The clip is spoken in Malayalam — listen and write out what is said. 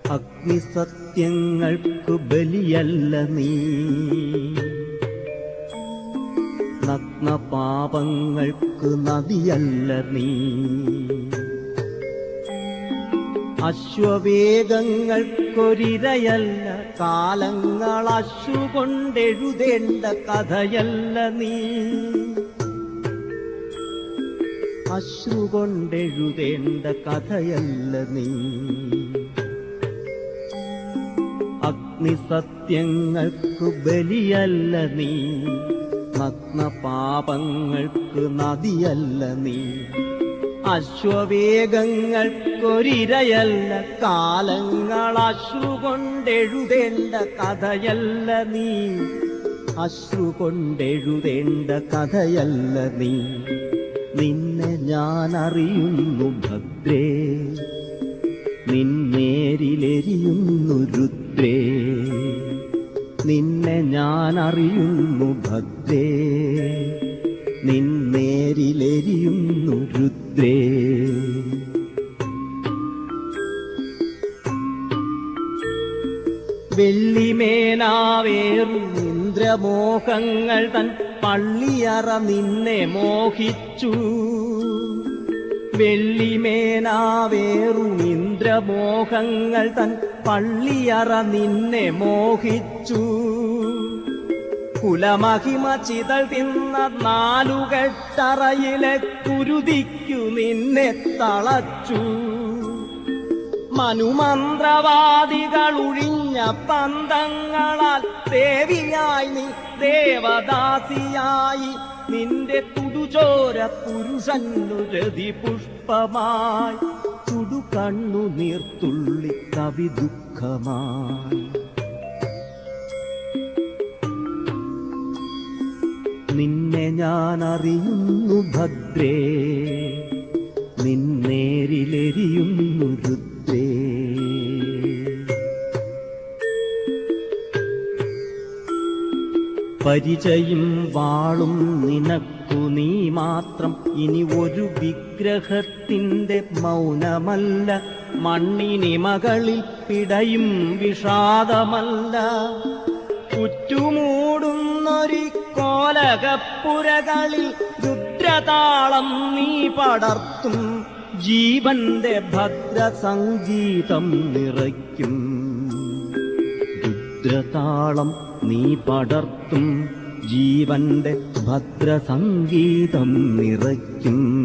അഗ്നിസത്യങ്ങൾക്കു ബലിയല്ല നീ നഗ്നപാപങ്ങൾക്ക് നദിയല്ല നീ അശ്വവേഗങ്ങൾക്കൊരിരയല്ല കാലങ്ങൾ അശ്രുകൊണ്ടെഴുതേണ്ട കഥയല്ല നീ അശ്രുകൊണ്ടെഴുതേണ്ട കഥയല്ല നീ അഗ്നിസത്യങ്ങൾക്കു ബലിയല്ല നീ നഗ്നപാപങ്ങൾക്ക് നദിയല്ല നീ അശ്വവേഗങ്ങൾക്കൊരിരയല്ല കാലങ്ങൾ അശ്രുകൊണ്ടെഴുതേണ്ട കഥയല്ല നീ അശ്രുകൊണ്ടെഴുതേണ്ട കഥയല്ല നീ നിന്നെ ഞാൻ അറിയുന്നു ഭദ്രേ നിന്നേരിലെരിയുന്നു രുദ്രേ നിന്നെ ഞാൻ അറിയുന്നു ഭദ്രേ നിന്നേരിലെരിയുന്നു രുദ്രേ വെള്ളിമേനാവേറും ഇന്ദ്രമോഹങ്ങൾ തൻ പള്ളിയറ നിന്നെ മോഹിച്ചു വെള്ളിമേനാവേറും ഇന്ദ്രമോഹങ്ങൾ തൻ പള്ളിയറ നിന്നെ മോഹിച്ചു കുലമഹിമ ചിതൽ തിന്ന നാലുകെട്ടറയിലെ കുരുതിക്കു നിന്നെ തളച്ചു മനുമന്ത്രവാദികൾ ഒഴിഞ്ഞ പന്തങ്ങളാൽ ദേവിയായി നീ ദേവദാസിയായി നിന്റെ തുടുചോര പുരുഷന്നു രതി പുഷ്പമായി ചുടു കണ്ണു നീർത്തുള്ളി കവി ദുഃഖമായി നിന്നെ ഞാൻ അറിയുന്നു ഭദ്രേ നിന്നേരിലെരിയുന്നു രുദ്രേ പരിചയും വാളും നിനക്കു നീ മാത്രം ഇനി ഒരു വിഗ്രഹത്തിന്റെ മൗനമല്ല മണ്ണിനിമകളിൽ പിടയും വിഷാദമല്ല ചുറ്റുമൂടുന്നൊരു കോലകപ്പുരകളിൽ രുദ്രതാളം നീ പടർത്തും ജീവന്റെ ഭദ്രസംഗീതം നിറയ്ക്കും രുദ്രതാളം നീ പടർത്തും ജീവന്റെ ഭദ്രസംഗീതം നിറയ്ക്കും